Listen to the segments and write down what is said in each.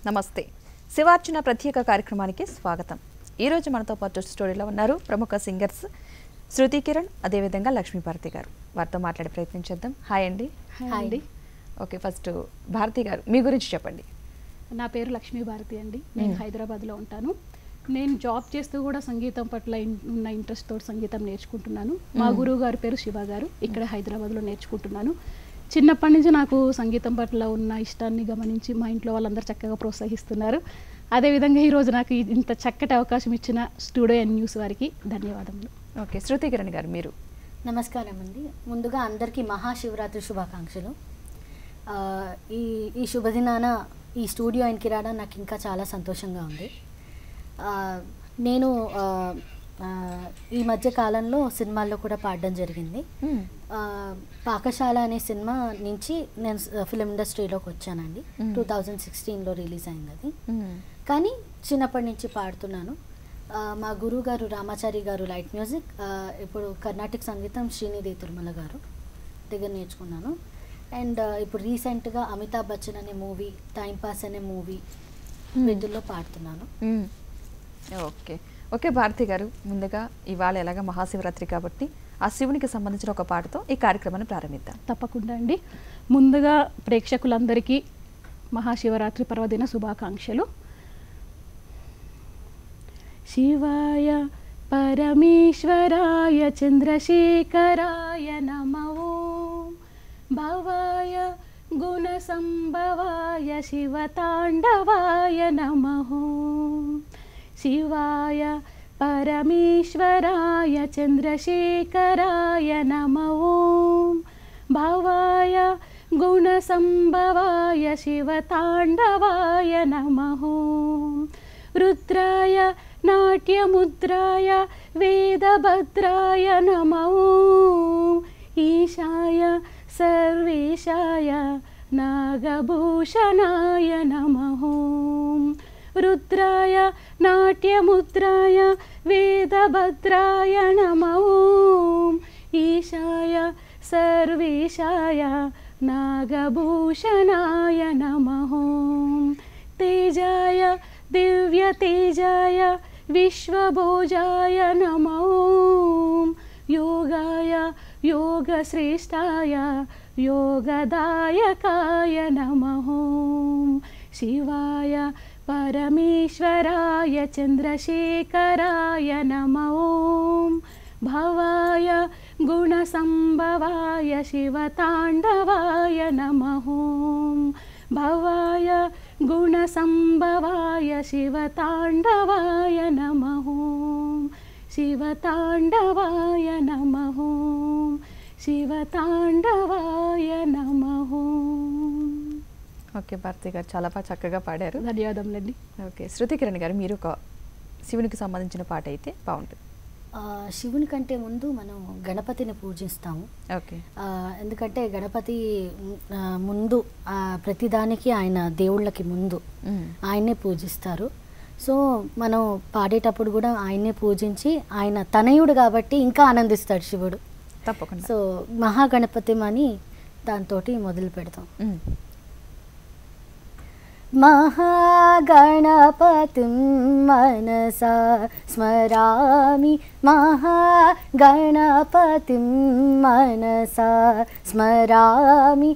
నమస్తే శివార్చన ప్రత్యేక కార్యక్రమానికి స్వాగతం ఈరోజు మనతో పాటు స్టోరీలో ఉన్నారు ప్రముఖ సింగర్స్ శృతి కిరణ్ అదేవిధంగా లక్ష్మీ భారతి గారు వారితో మాట్లాడే ప్రయత్నం చేద్దాం హాయ్ అండి హాయ్ అండి ఓకే ఫస్ట్ భారతి గారు మీ గురించి చెప్పండి నా పేరు లక్ష్మీ భారతి అండి నేను హైదరాబాద్లో ఉంటాను నేను జాబ్ చేస్తూ కూడా సంగీతం పట్ల ఇన్- ఉన్న ఇంట్రెస్ట్ తోటి సంగీతం నేర్చుకుంటున్నాను మా గురువు గారి పేరు శివ గారు ఇక్కడ హైదరాబాద్లో నేర్చుకుంటున్నాను చిన్నప్పటి నుంచి నాకు సంగీతం పట్ల ఉన్న ఇష్టాన్ని గమనించి మా ఇంట్లో వాళ్ళందరూ చక్కగా ప్రోత్సహిస్తున్నారు అదేవిధంగా ఈరోజు నాకు ఈ- ఇంత చక్కటి అవకాశం ఇచ్చిన స్టూడియో అండ్ న్యూస్ వారికి ధన్యవాదములు ఓకే శృతి కిరణ్ గారు మీరు నమస్కారం అండి ముందుగా అందరికీ మహాశివరాత్రి శుభాకాంక్షలు ఆ, ఈ ఈ శుభదినాన ఈ స్టూడియో ఆయనకి రావడం నాకు ఇంకా చాలా సంతోషంగా ఉంది ఆ, నేను ఆ, ఆ, ఈ మధ్య కాలంలో సినిమాల్లో కూడా పాడడం జరిగింది మ్మ్. ఆ, పాకశాల అనే సినిమా నుంచి నేను ఫిలిం ఇండస్ట్రీలోకి వచ్చానండి మ్మ్. టూ థౌజండ్ సిక్స్టీన్లో రిలీజ్ అయింది అది మ్మ్. కానీ చిన్నప్పటి నుంచి పాడుతున్నాను ఆ, మా గురువు గారు రామాచారి గారు లైట్ మ్యూజిక్ ఆ, ఇప్పుడు కర్ణాటక సంగీతం శ్రీనిధి తిరుమల గారు దగ్గర నేర్చుకున్నాను అండ్ ఇప్పుడు రీసెంట్గా అమితాబ్ బచ్చన్ అనే మూవీ టైం పాస్ అనే మూవీ విధుల్లో పాడుతున్నాను మ్మ్. ఓకే ఓకే భారతి గారు ముందుగా ఇవాళ ఎలాగ మహాశివరాత్రి కాబట్టి ఆ శివునికి సంబంధించిన ఒక పాటతో ఈ కార్యక్రమాన్ని ప్రారంభిద్దాం తప్పకుండా అండి ముందుగా ప్రేక్షకులందరికీ మహాశివరాత్రి పర్వదిన శుభాకాంక్షలు శివాయ పరమేశ్వరాయ చంద్రశేఖరాయ నమో భవాయ గుణసంభవాయ శివతాండవాయ నమః శివాయ పరమేశ్వరాయ చంద్రశేఖరాయ నమో భవాయ గుణసంభవాయ శివతాండవాయ నమః రుద్రాయ నాట్యముద్రాయ వేదభద్రాయ నమో ఈశాయ సర్వేశాయ నాగభూషణాయ నమః రుద్రాయ నాట్యముద్రాయ వేదభద్రాయ నమో ఈశాయ సర్వేశాయ నాగభూషణాయ నమః తేజాయ దివ్యతేజాయ విశ్వభోజాయ నమో యోగాయ యోగశ్రేష్టాయ యోగదాయకాయ నమః శివాయ పరమేశ్వరాయ చంద్రశేఖరాయ నమో భవాయ గుణసంభవాయ శివతాండవాయ నమః భవాయ గుణసంభవాయ శివతాండవాయ నమః శివతాండవాయ నమః శివతాండవాయ నమః ఓకే భారతి గారు చాలా బాగా చక్కగా పాడారు ధన్యవాదములండి ఓకే శృతి కిరణ్ గారు మీరు ఒక శివునికి సంబంధించిన పాట అయితే బాగుంటుంది ఆ, శివుని కంటే ముందు మనం గణపతిని పూజిస్తాము ఓకే ఆ, ఎందుకంటే గణపతి మ్, ఆ, ముందు ఆ, ప్రతిదానికి ఆయన దేవుళ్ళకి ముందు మ్మ్. ఆయన్నే పూజిస్తారు సో మనం పాడేటప్పుడు కూడా ఆయన్నే పూజించి ఆయన తనయుడు కాబట్టి ఇంకా ఆనందిస్తాడు శివుడు తప్పకుండా సో మహాగణపతి అని దాంతో మొదలు పెడతాం మ్మ్. महागणपतिं मनसा स्मरामि महागणपतिं मनसा स्मरामि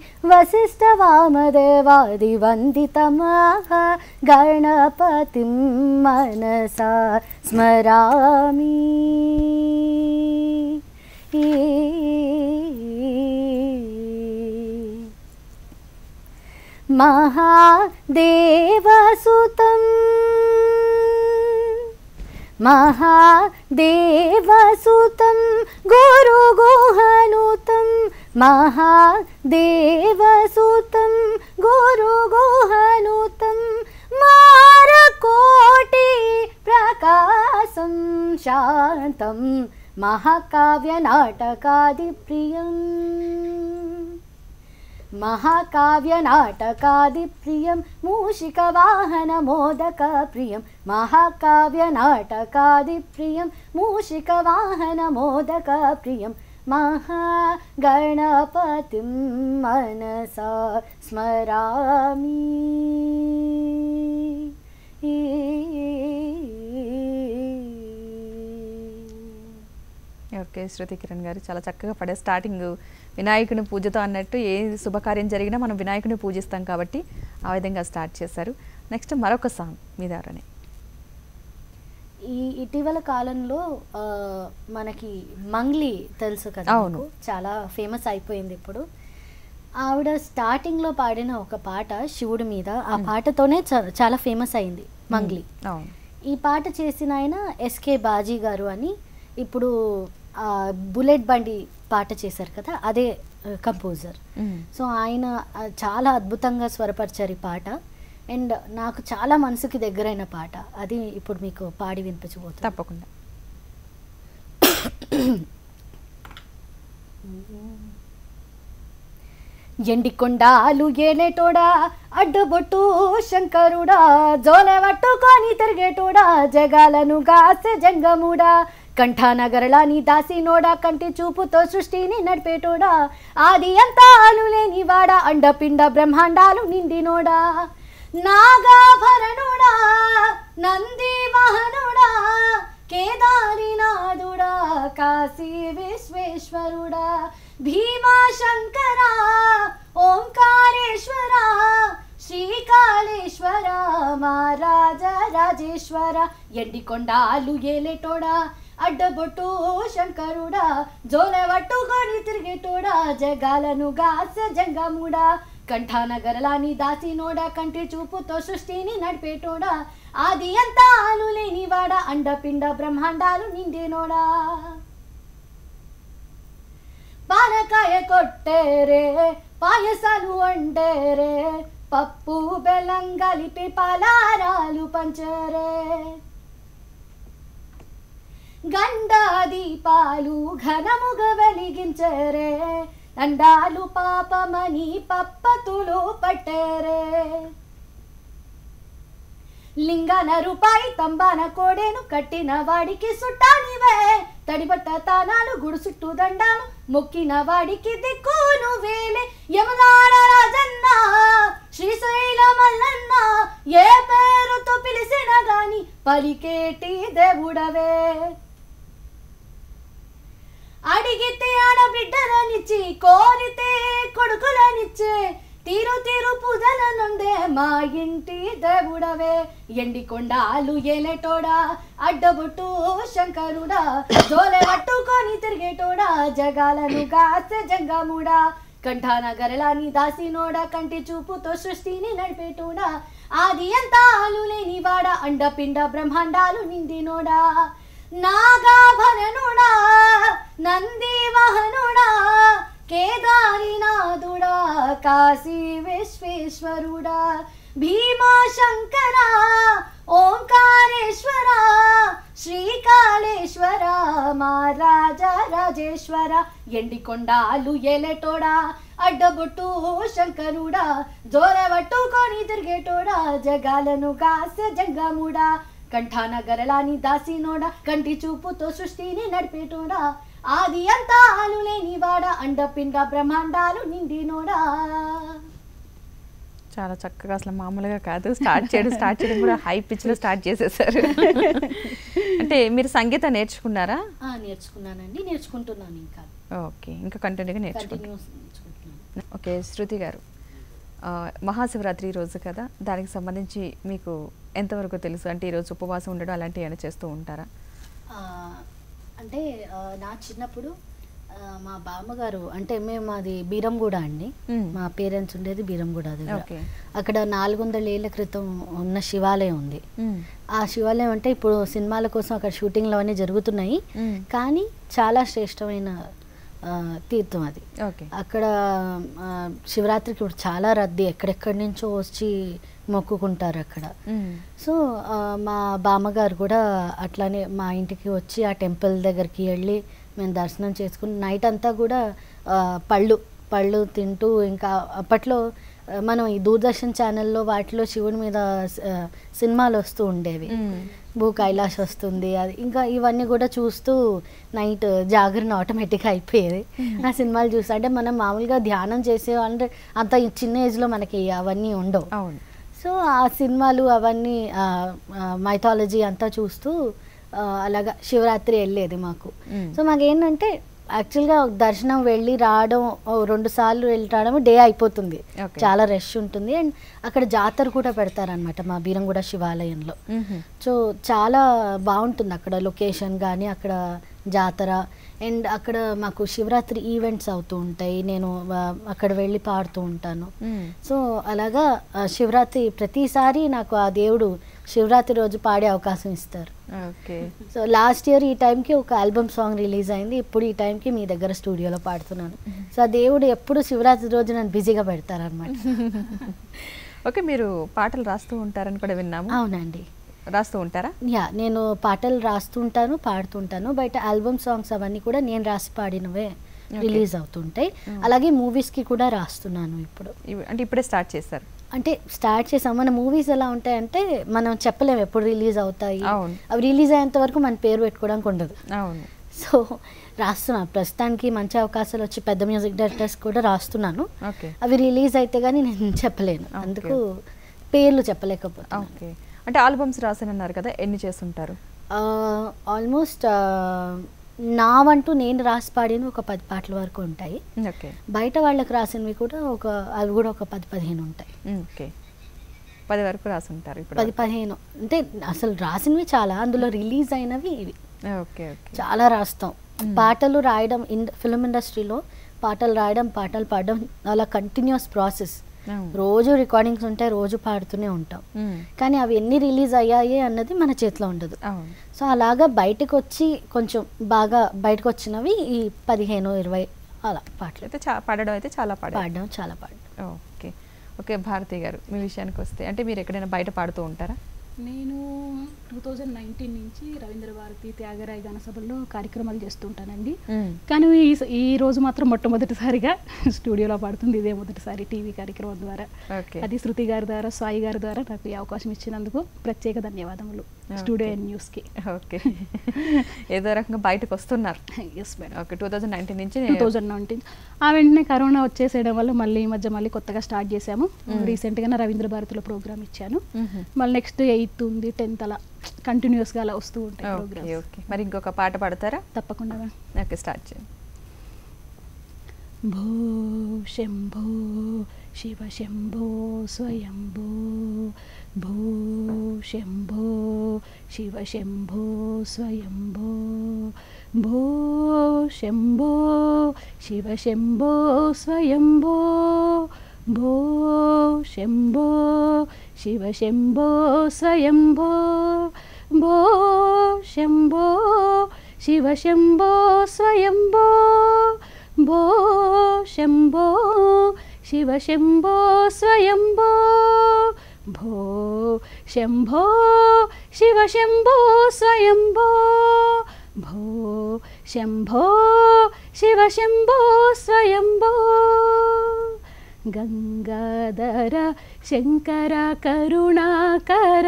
वसिष्ठवामदेवादिवन्दितमहागणपतिं मनसा स्मरामि महादेवसुतं महादेवसुतं गुरुगुहनुतं महादेवसुतं गुरुगुहनुतं मारकोटि प्रकाशं शान्तं महाकाव्यनाटकादिप्रियम् महाकाव्यनाटकादिप्रियं मूषिकवाहनमोदकप्रियं महाकाव्यनाटकादिप्रियं मूषिकवाहनमोदकप्रियं महागणपतिं मनसा स्मरामि ఓకే శృతి కిరణ్ గారు చాలా చక్కగా పడే స్టార్టింగ్ వినాయకుని పూజతో అన్నట్టు ఏ శుభకార్యం జరిగినా మనం వినాయకుని పూజిస్తాం కాబట్టి ఆ విధంగా స్టార్ట్ చేశారు నెక్స్ట్ మరొక సాంగ్ మీ ద్వారానే ఈ ఇటీవల కాలంలో ఆ, మనకి మంగ్లీ తెలుసు కదా అవును. మీకు? చాలా ఫేమస్ అయిపోయింది ఇప్పుడు ఆవిడ స్టార్టింగ్ లో పాడిన ఒక పాట శివుడి మీద ఆ పాటతోనే చా- చాలా ఫేమస్ అయింది మంగ్లీ అవును ఈ పాట చేసిన ఆయన ఎస్కే బాజీ గారు అని ఇప్పుడు ఆ, బుల్లెట్ బండి పాట చేశారు కదా అదే కంపోజర్ మ్మ్. సో ఆయన ఆ, చాలా అద్భుతంగా స్వరపరిచారు ఈ పాట అండ్ నాకు చాలా మనసుకి దగ్గరైన పాట అది ఇప్పుడు మీకు పాడి వినిపించబోతుంది తప్పకుండా ఎండికొండాలు ఏలేటోడా అడ్డుబొట్టు శంకరుడా జోలె పట్టుకొని తిరిగేటోడా జగాలను గాసె జంగముడా కంఠానగరలాని దాసినోడా కంటి చూపుతో సృష్టిని నడిపేటోడా ఆది అంతాలు లేనివాడా అండపిండ బ్రహ్మాండాలు నిండినోడా నాగాభరణుడా నంది వాహనుడా కేదారినాథుడా కాశీ విశ్వేశ్వరుడా భీమా శంకరా ఓంకారేశ్వర శ్రీకాళేశ్వర మహారాజ రాజేశ్వర ఎండికొండాలు ఏలేటోడా అడ్డబొట్టు శంకరుడా జోల పట్టుకొని తిరిగేటోడా జగాలను గాసె జంగముడా కంఠానగరలాని దాసినోడా కంటి చూపుతో సృష్టిని నడిపేటోడా ఆది అంతాలు లేనివాడా అండపిండ బ్రహ్మాండాలు నిండినోడా పానకాయ కొట్టేరే పాయసాలు వండేరే పప్పు బెల్లం కలిపి పలారాలు పంచరే గండా దీపాలు ఘనముగా వెలిగించరే దండాలు పాపమని పప్పతులు పట్టరే లింగన రూపాయి తంబాన కోడేను కట్టిన వాడికి సుట్టానివే తడిబట్ట తానాలు గుడు చుట్టూ దండాలు మొక్కిన వాడికి దిక్కును వేలే యమదాడ రాజన్న శ్రీశైల మల్లన్న ఏ పేరుతో పిలిచిన గాని పలికేటి దేవుడవే అడిగితే ఆడబిడ్డలనిచ్చి కోరితే కొడుకులనిచ్చే తీరు తీరు పూజల నుండే మా ఇంటి దేవుడవే ఎండి కొండాలు ఏలేటోడా అడ్డబొట్టు శంకరుడా జోలె పట్టుకొని తిరిగేటోడా జగాలను గాసె జంగముడా కంఠాన గరలాని దాసినోడా కంటి చూపుతో సృష్టిని నడిపేటోడా ఆది అంతాలు లేనివాడా అండపిండ బ్రహ్మాండాలు నిండినోడా నాగాభరణుడా నంది వాహనుడా కేదారినాథుడా కాశీ విశ్వేశ్వరుడా భీమా శంకర ఓంకారేశ్వర శ్రీకాళేశ్వర మహారాజ రాజేశ్వర ఎండికొండాలు ఏలేటోడా అడ్డబొట్టు శంకరుడా జోర పట్టుకొని తిరిగేటోడా జగాలను కాసె జంగముడా కంఠాన గరలాని దాసినోడా కంటి చూపుతో సృష్టిని నడిపేటోడా ఆది అంతాలు లేనివాడా అండపిండ బ్రహ్మాండాలు నిండినోడా చాలా చక్కగా అసలు మామూలుగా కాదు స్టార్ట్ చేయడం స్టార్ట్ చేయడం కూడా హై పిచ్లో స్టార్ట్ చేసేసారు అంటే మీరు సంగీతం నేర్చుకున్నారా ఆ, నేర్చుకున్నానండి నేర్చుకుంటున్నాను ఇంకా ఓకే ఇంకా కంటిన్యూగా నేర్చుకుంటారు కంటిన్యూస్ నేర్చుకుంటున్నాను ఓకే శృతి గారు ఆ, మహాశివరాత్రి రోజు కదా దానికి సంబంధించి మీకు ఎంతవరకు తెలుసు అంటే ఈరోజు ఉపవాసం ఉండడం అలాంటివి ఏమైనా చేస్తూ ఉంటారా ఆ, అంటే ఆ, నా చిన్నప్పుడు ఆ, మా బామ్మగారు అంటే మేము మాది బీరంగూడ అండి మ్మ్. మా పేరెంట్స్ ఉండేది బీరంగూడ దగ్గర ఓకే. అక్కడ నాలుగు వందల ఏళ్ళ క్రితం ఉన్న శివాలయం ఉంది మ్మ్. ఆ శివాలయం అంటే ఇప్పుడు సినిమాల కోసం అక్కడ షూటింగ్లు అవన్నీ జరుగుతున్నాయి మ్మ్. కానీ చాలా శ్రేష్టమైన ఆ, తీర్థం అది ఓకే అక్కడ ఆ, శివరాత్రికి ఇప్పుడు చాలా రద్దీ ఎక్కడెక్కడి నుంచో వచ్చి మొక్కుకుంటారు అక్కడ మ్మ్. సో ఆ, మా బామ్మగారు కూడా అట్లానే మా ఇంటికి వచ్చి ఆ టెంపుల్ దగ్గరికి వెళ్ళి మేము దర్శనం చేసుకుని నైట్ అంతా కూడా ఆ, పళ్ళు పళ్ళు తింటూ ఇంకా అప్పట్లో ఆ, మనం ఈ దూరదర్శన్ ఛానల్లో వాటిలో శివుడి మీద ఆ, సినిమాలు వస్తూ ఉండేవి మ్మ్. భూ కైలాష్ వస్తుంది అది ఇంకా ఇవన్నీ కూడా చూస్తూ నైట్ జాగరణ ఆటోమేటిక్గా అయిపోయేది ఆ సినిమాలు చూస్తే అంటే మనం మామూలుగా ధ్యానం చేసే అంటే అంత చిన్న ఏజ్లో మనకి అవన్నీ ఉండవు అవును సో ఆ సినిమాలు అవన్నీ మైథాలజీ అంతా చూస్తూ ఆ, అలాగా శివరాత్రి వెళ్ళేది మాకు మ్మ్. సో మాకేంటంటే యాక్చువల్గా దర్శనం వెళ్ళి రావడం ఓ రెండు సార్లు వెళ్ళి రావడం డే అయిపోతుంది Okay. చాలా రష్ ఉంటుంది అండ్ అక్కడ జాతర కూడా పెడతారనమాట మా బీరంగూడ శివాలయంలో మ్మ్. సో చాలా బాగుంటుంది అక్కడ లొకేషన్ కానీ అక్కడ జాతర అండ్ అక్కడ మాకు శివరాత్రి ఈవెంట్స్ అవుతూ ఉంటాయి నేను ఆ, అక్కడ వెళ్ళి పాడుతూ ఉంటాను మ్మ్. సో అలాగా ఆ, శివరాత్రి ప్రతిసారి నాకు ఆ దేవుడు శివరాత్రి రోజు పాడే అవకాశం ఇస్తారు ఓకే సో లాస్ట్ ఇయర్ ఈ టైంకి ఒక ఆల్బమ్ సాంగ్ రిలీజ్ అయింది ఇప్పుడు ఈ టైంకి మీ దగ్గర స్టూడియోలో పాడుతున్నాను సో ఆ దేవుడు ఎప్పుడు శివరాత్రి రోజు నన్ను బిజీగా పెడతారనమాట ఓకే మీరు పాటలు రాస్తూ ఉంటారని కూడా విన్నాము అవునండి రాస్తూ ఉంటారా యా నేను పాటలు రాస్తుంటాను పాడుతుంటాను బయట ఆల్బమ్ సాంగ్స్ అవన్నీ కూడా నేను రాసి పాడినవే రిలీజ్ అవుతుంటాయి అలాగే మూవీస్కి కూడా రాస్తున్నాను ఇప్పుడు ఇవి- అంటే ఇప్పుడే స్టార్ట్ చేశారు అంటే స్టార్ట్ చేసాం మన మూవీస్ ఎలా ఉంటాయంటే మనం చెప్పలేము ఎప్పుడు రిలీజ్ అవుతాయి అవును. అవి రిలీజ్ అయ్యేంత వరకు మన పేరు పెట్టుకోవడానికి ఉండదు అవును సో రాస్తున్నాను ప్రస్తుతానికి మంచి అవకాశాలు వచ్చి పెద్ద మ్యూజిక్ డైరెక్టర్స్ కూడా రాస్తున్నాను ఓకే అవి రిలీజ్ అయితే కానీ నేను చెప్పలేను Okay. అందుకు పేర్లు చెప్పలేకపోతున్నాను ఓకే అంటే ఆల్బమ్స్ రాసానన్నారు కదా ఎన్ని చేస్తుంటారు ఆల్మోస్ట్ నా వంటూ నేను రాసి పాడిన ఒక పది పాటల వరకు ఉంటాయి ఓకే బయట వాళ్ళకి రాసినవి కూడా ఒక అవి కూడా ఒక పది పదిహేను ఉంటాయి ఓకే పది వరకు రాసుంటారు ఇప్పుడు పది పదిహేను అంటే అసలు రాసినవి చాలా అందులో రిలీజ్ అయినవి ఇవి ఓకే ఓకే చాలా రాస్తాం పాటలు రాయడం ఇన్ ఫిల్మ్ ఇండస్ట్రీలో పాటలు రాయడం పాటలు పాడడం అలా కంటిన్యూస్ ప్రాసెస్ అవును. రోజు రికార్డింగ్స్ ఉంటాయి రోజు పాడుతూనే ఉంటాం మ్మ్. కానీ అవి ఎన్ని రిలీజ్ అయ్యాయి అన్నది మన చేతిలో ఉండదు అవును సో అలాగా బయటకు వచ్చి కొంచెం బాగా బయటకు వచ్చినవి ఈ పదిహేను ఇరవై అలా పాటలు అయితే చా పాడడం అయితే చాలా పాడారు పాడడం చాలా పాడడం ఓకే ఓకే భారతి గారు మీ విషయానికి వస్తే అంటే మీరు ఎక్కడైనా బయట పాడుతూ ఉంటారా నేను టూ థౌజండ్ నైన్టీన్ నుంచి రవీంద్ర భారతి త్యాగరాయ గాన సభల్లో కార్యక్రమాలు చేస్తుంటానండి కానీ ఈ ఈ రోజు మాత్రం మొట్టమొదటిసారిగా స్టూడియోలో పాడుతుంది ఇదే మొదటిసారి టీవీ కార్యక్రమం ద్వారా ఓకే అది శృతి గారి ద్వారా సాయి గారి ద్వారా నాకు ఈ అవకాశం ఇచ్చినందుకు ప్రత్యేక ధన్యవాదములు స్టూడియో అండ్ న్యూస్కి ఓకే ఏదో రకంగా బయటకు వస్తున్నారు yes madam okay two thousand nineteen నుంచి టూ థౌజండ్ నైన్టీన్ ఆ వెంటనే కరోనా వచ్చేసేయడం వల్ల మళ్ళీ ఈ మధ్య మళ్ళీ కొత్తగా స్టార్ట్ చేశాము రీసెంట్గా రవీంద్ర భారతిలో ప్రోగ్రామ్ ఇచ్చాను మ్మ్. మళ్ళీ నెక్స్ట్ ఎయిత్ ఉంది టెన్త్ అలా కంటిన్యూస్గా అలా వస్తూ ఉంటాయి ఓకే ప్రోగ్రామ్స్ ఓకే మరి ఇంకొక పాట పాడతారా తప్పకుండా ma'am. ఓకే స్టార్ట్ చేయండి భో శంభో శివ శంభో స్వయంభో భో శంభో శివ శంభో స్వయంభో భో శంభో శివ శంభో స్వయంభో భో శంభో శివ శంభో స్వయంభో భో శంభో శివ శంభో స్వయంభో భో శంభో శివ శంభో స్వయంభో భో శంభో శివ శంభో స్వయంభో భో శంభో శివ శంభో స్వయంభో గంగాధర శంకర కరుణాకర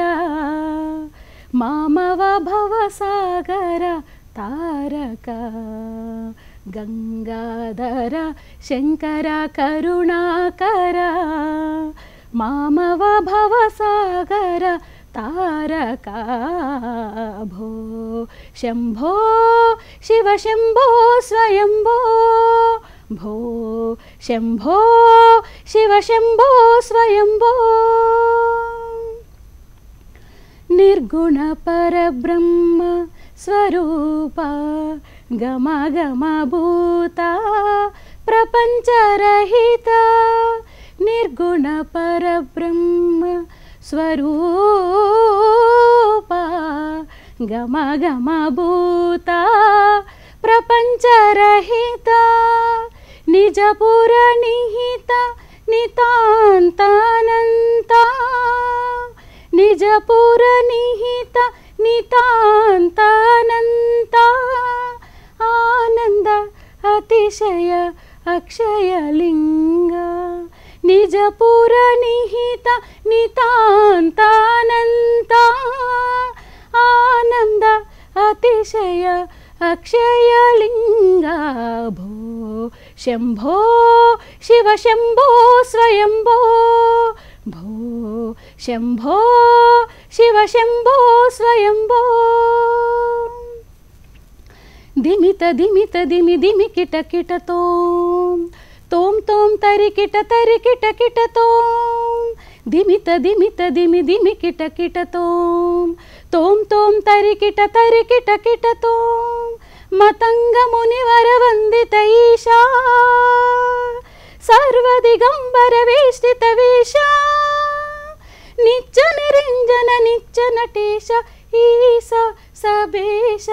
మామవ భవసాగర తారక గంగాధర శంకర కరుణాకర మామవ భవసాగర తారక భో శంభో శివ శంభో స్వయంభో భో శంభో శివ శంభో స్వయంభో నిర్గుణ పరబ్రహ్మ స్వరూప గమ గమ భూత ప్రపంచరహిత నిర్గుణ పరబ్రహ్మ స్వరూప గమ గమ భూత ప్రపంచరహిత నిజపుర నిహిత నితాంతానంత నిజపుర నిహిత నితాంతానంత ఆనంద అతిశయ అక్షయలింగ నిజపుర నిహిత నితాంతానంత ఆనంద అతిశయ అక్షయలింగ భో శంభో శివ శంభో స్వయంభో భో శంభో శివ శంభో స్వయంభో దిమిత దిమిత దిమి దిమి కిట కిట తోం తోం తోం తరి కిట తరి కిట కిట తోం దిమిత దిమిత దిమి దిమి కిట కిట తోం తోం తోం తరి కిట తరి కిట కిట తోం మతంగ మునివర వందిత ఈశా సర్వదిగంబర వేష్టిత వేష నిత్య నిరంజన నిత్య నటేశ ఈశ సబేశ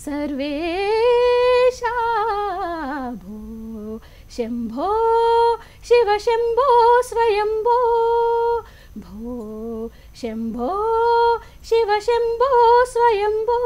సర్వేశ భో శంభో శివ శంభో స్వయంభో భో శంభో శివ శంభో స్వయంభో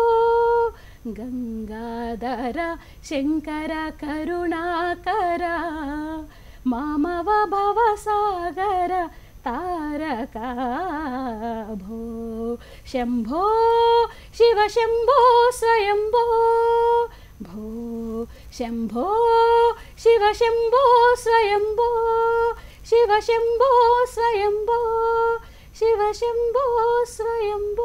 గంగాధర శంకర కరుణాకర మామవ భవసాగర తారక భో శంభో శివ శంభో స్వయంభో భో శంభో శివ శంభో స్వయంభో శివ శంభో స్వయంభో శివ శంభో స్వయంభో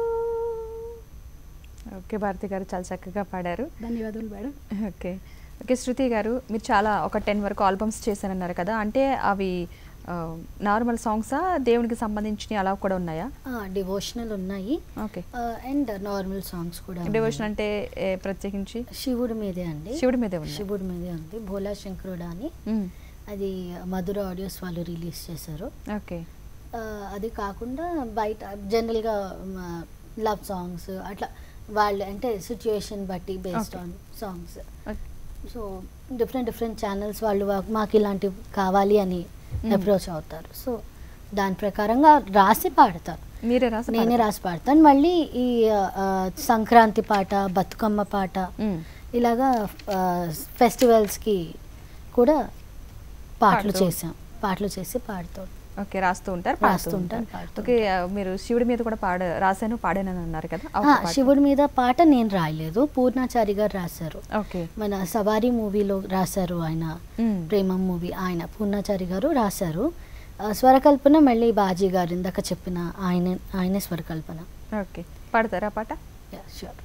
ఓకే భారతి గారు చాలా చక్కగా పాడారు ధన్యవాదాలు మేడం ఓకే ఓకే శృతి గారు మీరు చాలా ఒక టెన్ వరకు ఆల్బమ్స్ చేశారన్నారు కదా అంటే అవి నార్మల్ సాంగ్సా దేవునికి సంబంధించినవి అలా కూడా ఉన్నాయా డివోషనల్ ఉన్నాయి ఓకే అండ్ నార్మల్ సాంగ్స్ కూడా ఉన్నాయి. డివోషన్ అంటే ఏ, ప్రత్యేకించి శివుడి మీదే అండి శివుడి మీదే ఉన్నాయి శివుడి మీదే ఉంది భోలా శంకరుడా అని మ్మ్. అది మధుర ఆడియోస్ వాళ్ళు రిలీజ్ చేశారు ఓకే ఆ, అది కాకుండా బయట జనరల్గా లవ్ సాంగ్స్ అట్లా వాళ్ళు అంటే సిచ్యుయేషన్ బట్టి based Okay. On songs okay. So different different channels వాళ్ళు వా- మాకు ఇలాంటివి కావాలి అని Mm. అప్రోచ్ అవుతారు సో దాని ప్రకారంగా రాసి పాడతారు మీరే రాసి నేనే పాడతారా? రాసి పాడతాను మళ్ళీ ఈ ఆ, సంక్రాంతి పాట బతుకమ్మ పాట మ్మ్. ఇలాగా ఫెస్టివల్స్కి కూడా పాటలు పాడుతూ. చేసాం పాటలు చేసి పాడుతాం ఓకే రాస్తూ ఉంటారు రాస్తూ పాడుతూ ఉంటాను, ఉంటారు పాడుతూ ఓకే ఆ, మీరు శివుడి మీద కూడా పాడ రాశాను పాడానని అన్నారు కదా ఆ ఆ, ఒక్క పాట. శివుడి మీద పాట నేను రాయలేదు పూర్ణాచారి గారు రాశారు ఓకే మన సవారీ మూవీలో రాశారు ఆయన మ్మ్. ప్రేమం మూవీ ఆయన పూర్ణాచారి గారు రాశారు ఆ, స్వరకల్పన మళ్ళీ బాజీ గారు ఇందాక చెప్పిన ఆయన ఆయనే స్వరకల్పన ఓకే పాడతారా పాట షూర్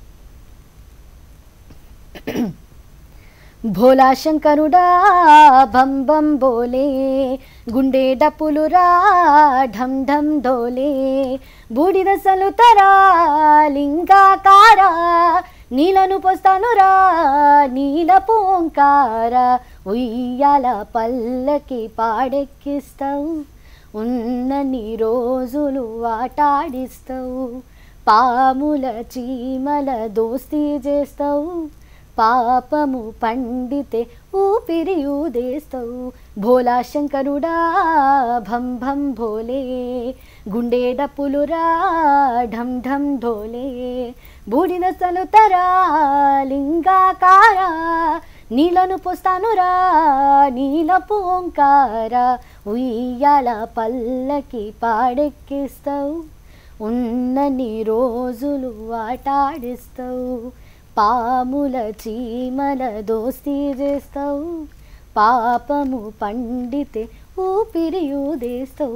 భోలా శంకరుడా భం భం బోలే గుండె డప్పులురా ఢం ఢం డోలే బూడిద సలుతరా లింగాకార నీలను పోస్తానురా నీల పోంకార ఉయ్యాల పల్లకి పాడెక్కిస్తావు ఉన్నన్ని రోజులు ఆటాడిస్తావు పాముల చీమల దోస్తీ చేస్తావు పాపము పండితే ఊపిరి ఊదేస్తావు భోలా శంకరుడా భం భం భోలే గుండె డప్పులురా ఢం ఢం ఢోలే బూడిద సలుతరా లింగాకార నీలను పోస్తానురా నీలపు ఓంకార ఉయ్యాల పల్లకి పాడెక్కిస్తావు ఉన్నన్ని రోజులు ఆటాడిస్తావు పాముల చీమల దోస్తీ చేస్తావు పాపము పండితే ఊపిరి ఊదేస్తావు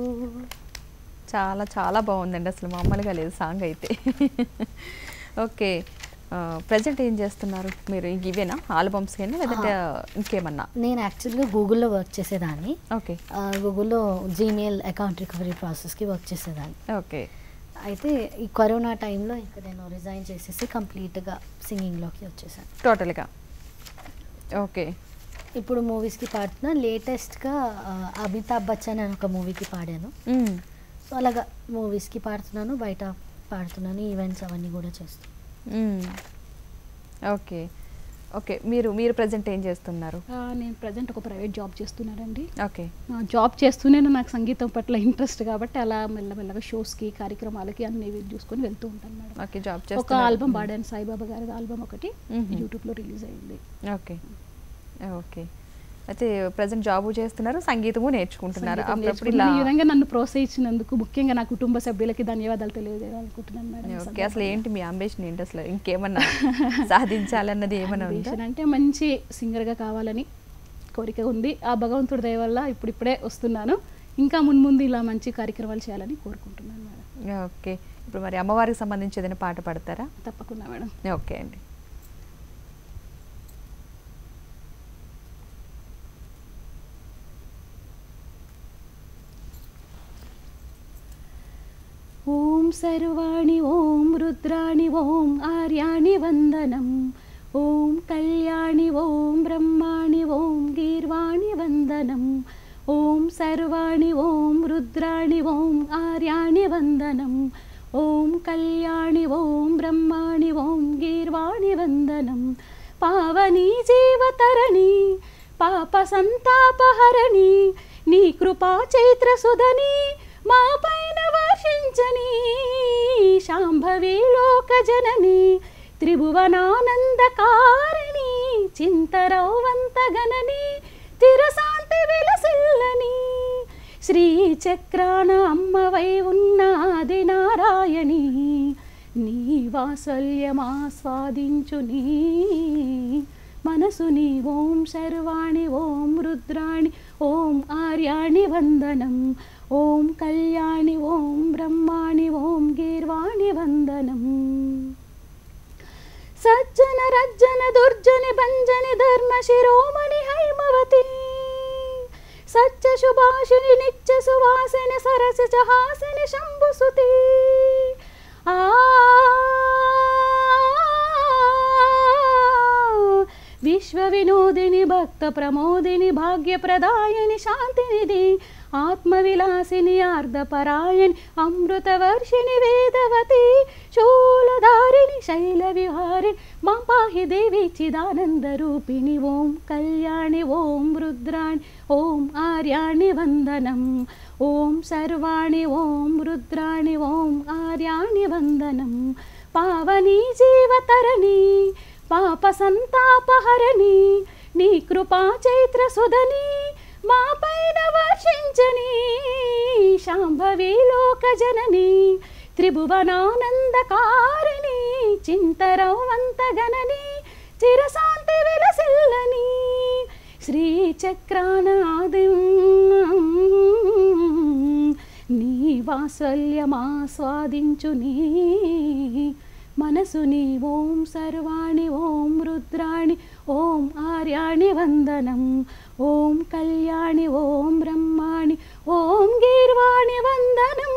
చాలా చాలా బాగుందండి అసలు మామూలుగా లేదు సాంగ్ అయితే ఓకే ప్రజెంట్ ఏం చేస్తున్నారు మీరు ఇంక ఇవేనా ఆల్బమ్స్ అయినా లేదంటే ఇంకేమన్నా నేను యాక్చువల్గా గూగుల్లో వర్క్ చేసేదాన్ని ఓకే ఆ, గూగుల్లో జీమెయిల్ అకౌంట్ రికవరీ ప్రాసెస్కి వర్క్ చేసేదాన్ని ఓకే అయితే ఈ కరోనా టైంలో ఇంకా నేను రిజైన్ చేసేసి కంప్లీట్గా సింగింగ్లోకి వచ్చేసాను టోటల్గా ఓకే ఇప్పుడు మూవీస్కి పాడుతున్నా లేటెస్ట్గా అమితాబ్ బచ్చన్ అని ఒక మూవీకి పాడాను మ్మ్. సో అలాగా మూవీస్కి పాడుతున్నాను బయట పాడుతున్నాను ఈవెంట్స్ అవన్నీ కూడా చేస్తాను మ్మ్. ఓకే ఓకే మీరు మీరు ప్రజెంట్ ఏం చేస్తున్నారు ఆ, నేను ప్రజెంట్ ఒక ప్రైవేట్ జాబ్ చేస్తున్నానండి ఓకే ఆ, జాబ్ చేస్తూనే నాకు సంగీతం పట్ల ఇంట్రెస్ట్ కాబట్టి అలా మెల్లమెల్లగా షోస్కి కార్యక్రమాలకి అన్ని ఇవి చూసుకొని వెళ్తూ ఉంటాను మేడం ఓకే జాబ్ ఒక చేస్తున్నారు ఆల్బమ్ పాడాను సాయిబాబా గారి ఆల్బమ్ ఒకటి మ్మ్. యూట్యూబ్లో రిలీజ్ అయింది ఓకే ఓకే అయితే ప్రజెంట్ జాబ్ చేస్తున్నారు సంగీతము నేర్చుకుంటున్నారు సంగీతం అప్పుడప్పుడు నేర్చుకున్నాను. ఇలా ఈ విధంగా నన్ను ప్రోత్సహించినందుకు ముఖ్యంగా నా కుటుంబ సభ్యులకి ధన్యవాదాలు తెలియజేయాలనుకుంటున్నాను మేడం ఈ ఓకే అసలు సందర్భంగా. ఏంటి మీ అంబిషన్ ఏంటి అసలు ఇంకేమన్నా సాధించాలన్నది ఏమన్నా ఉందా Ambition అంటే మంచి సింగర్గా కావాలని కోరిక ఉంది ఆ భగవంతుడి దయ వల్ల ఇప్పుడిప్పుడే వస్తున్నాను ఇంకా మున్ముందు ఇలా మంచి కార్యక్రమాలు చేయాలని కోరుకుంటున్నాను మేడం ఓకే ఇప్పుడు మరి అమ్మవారికి సంబంధించి ఏదైనా పాట పాడతారా తప్పకుండా మేడం ఓకే అండి ఓం సర్వాణి ఓం రుద్రాణి ఓం ఆర్యాణి వందనం ఓం కళ్యాణి ఓం బ్రహ్మాణి ఓం గీర్వాణి వందనం ఓం సర్వాణి ఓం రుద్రాణి ఓం ఆర్యాణి వందనం ఓం కళ్యాణి ఓం బ్రహ్మాణి ఓం గీర్వాణి వందనం పావని జీవతరణి పాప సంతాపహరణి నీ కృపా చైత్ర సుధని మా పైన వర్షించని శాంభవి లోక జనని త్రిభువనానందకారిణి చింతరౌవంత గణని తిరశాంతి విలసిల్లని శ్రీ చక్రాన అమ్మవై ఉన్న ఆది నారాయణి నీ వాత్సల్యమాస్వాదించుని మనసుని ఓం శర్వాణి ఓం రుద్రాణి ఓం ఆర్యాణి వందనం ఓం కళ్యాణి ఓం బ్రహ్మాణి ఓం గీర్వాణి వందనం సజ్జన రజ్జన దుర్జని భంజని ధర్మ శిరోమణి హైమవతి సత్య శుభాషిని నిత్య సువాసిని సరస చహాసిని శంభుసుతి ఆ విశ్వ వినోదిని భక్త ప్రమోదిని భాగ్యప్రదాయని శాంతినిధి ఆత్మవిలాసిని ఆర్ధపరాయణి అమృతవర్షిణి వేదవతి శూలధారిణి శైల విహారిణి మా పాహి దేవి చిదానంద రూపిణి ఓం కళ్యాణి ఓం రుద్రాణి ఓం ఆర్యాణి వందనం ఓం సర్వాణి ఓం రుద్రాణి ఓం ఆర్యాణి వందనం పావని జీవతరణి పాప సంతాపహరణి నీ కృపా చైత్ర సుధని మా పైన వర్షించని శాంభవి లోక జనని త్రిభువనానందకారిణి చింతరవంత గణని చిరశాంతి విలసిల్లని శ్రీ చక్రానాది నీ వాత్సల్యమాస్వాదించుని మనసుని ఓం సర్వాణి ఓం రుద్రాణి ఓం ఆర్యాణి వందనం ఓం కళ్యాణి ఓం బ్రహ్మాణి ఓం గీర్వాణి వందనం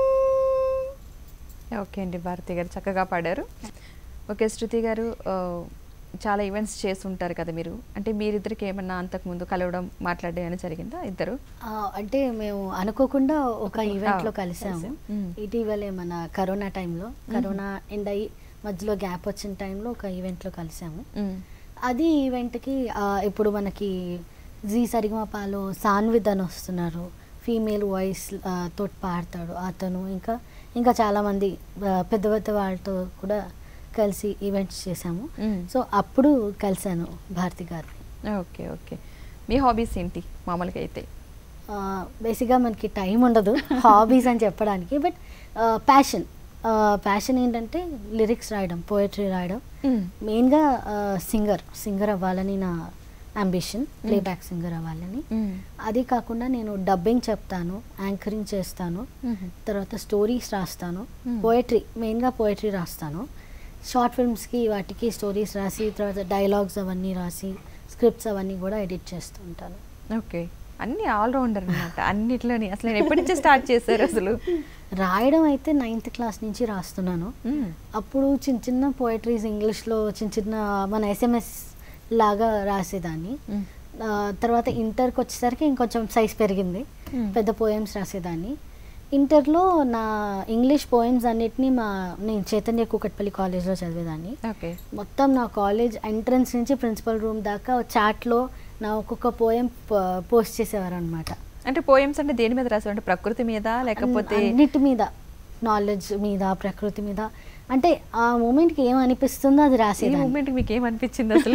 ఓకే అండి భారతి గారు చక్కగా పాడారు ఓకే శృతి గారు ఆ, చాలా ఈవెంట్స్ చేస్తుంటారు కదా మీరు అంటే మీరిద్దరికి ఏమన్నా అంతకుముందు కలవడం మాట్లాడడం ఏమైనా జరిగిందా ఇద్దరు ఆ, అంటే మేము అనుకోకుండా ఒక ఈవెంట్లో ఆ, కలిసాము కలిసాం. మ్మ్. ఇటీవలే మన కరోనా టైంలో కరోనా ఎండ్ అయ్యి మధ్యలో గ్యాప్ వచ్చిన టైంలో ఒక ఈవెంట్లో కలిసాము మ్మ్. అది ఈవెంట్కి ఆ, ఇప్పుడు మనకి జీ సరిగమపాలో సాన్విద్ అని వస్తున్నారు ఫీమేల్ వాయిస్ ఆ, తోటి పాడతాడు అతను ఇంకా ఇంకా చాలామంది ఆ, పెద్ద పెద్ద వాళ్ళతో కూడా కలిసి ఈవెంట్స్ చేశాము మ్మ్. సో అప్పుడు కలిశాను భారతి గారిని ఓకే ఓకే మీ హాబీస్ ఏంటి మామూలుగా అయితే బేసిక్గా మనకి టైం ఉండదు హాబీస్ అని చెప్పడానికి బట్ ప్యాషన్ ప్యాషన్ ఏంటంటే లిరిక్స్ రాయడం పోయట్రీ రాయడం మ్మ్. మెయిన్గా సింగర్ సింగర్ అవ్వాలని నా అంబిషన్ ప్లేబ్యాక్ సింగర్ అవ్వాలని మ్మ్. అది కాకుండా నేను డబ్బింగ్ చెప్తాను యాంకరింగ్ చేస్తాను మ్మ్. తర్వాత స్టోరీస్ రాస్తాను Hmm. పోయట్రీ మెయిన్గా పోయట్రీ రాస్తాను షార్ట్ ఫిల్మ్స్కి వాటికి స్టోరీస్ రాసి తర్వాత డైలాగ్స్ అవన్నీ రాసి స్క్రిప్ట్స్ అవన్నీ కూడా ఎడిట్ చేస్తూ ఉంటాను ఓకే అన్ని ఆల్రౌండర్ అనమాట అన్నిట్లోని అసలు నేను ఎప్పటి నుంచి స్టార్ట్ చేశారు అసలు రాయడం అయితే నైన్త్ క్లాస్ నుంచి రాస్తున్నాను మ్మ్. అప్పుడు చిన్న చిన్న పోయట్రీస్ ఇంగ్లీష్లో చిన్న చిన్న మన ఎస్ఎంఎస్ లాగా రాసేదాన్ని మ్మ్. ఆ, తర్వాత ఇంటర్కి వచ్చేసరికి ఇంకొంచెం సైజ్ పెరిగింది Hmm. పెద్ద పోయమ్స్ రాసేదాన్ని ఇంటర్లో నా ఇంగ్లీష్ పోయమ్స్ అన్నిటినీ మా నేను చైతన్య కూకట్పల్లి కాలేజ్లో చదివేదాన్ని ఓకే మొత్తం నా కాలేజ్ ఎంట్రన్స్ నుంచి ప్రిన్సిపల్ రూమ్ దాకా చాట్లో నా ఒక్కొక్క పోయం పోస్ట్ చేసేవారు అనమాట అంటే పోయమ్స్ అంటే దేని మీద రాసారు అంటే ప్రకృతి మీద లేకపోతే అన్నిటి మీద నాలెడ్జ్ మీద ప్రకృతి మీద అంటే ఆ మూమెంట్కి ఏం అనిపిస్తుందో అది ఈ రాసేదాన్ని మూమెంట్ మీకు ఏమనిపించింది అసలు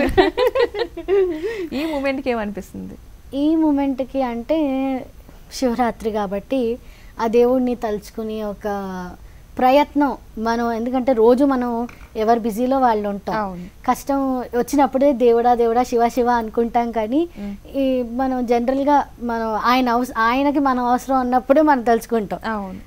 ఈ మూమెంట్కి ఏమనిపిస్తుంది ఈ మూమెంట్కి అంటే శివరాత్రి కాబట్టి ఆ దేవుడిని తలుచుకుని ఒక ప్రయత్నం మనం ఎందుకంటే రోజు మనం ఎవరు బిజీలో వాళ్ళు ఉంటాం అవును. కష్టం వచ్చినప్పుడే దేవుడా దేవుడా శివ శివ అనుకుంటాం కానీ ఈ మనం జనరల్గా మనం ఆయన అవస ఆయనకి మనం అవసరం ఉన్నప్పుడే మనం తలుచుకుంటాం అవును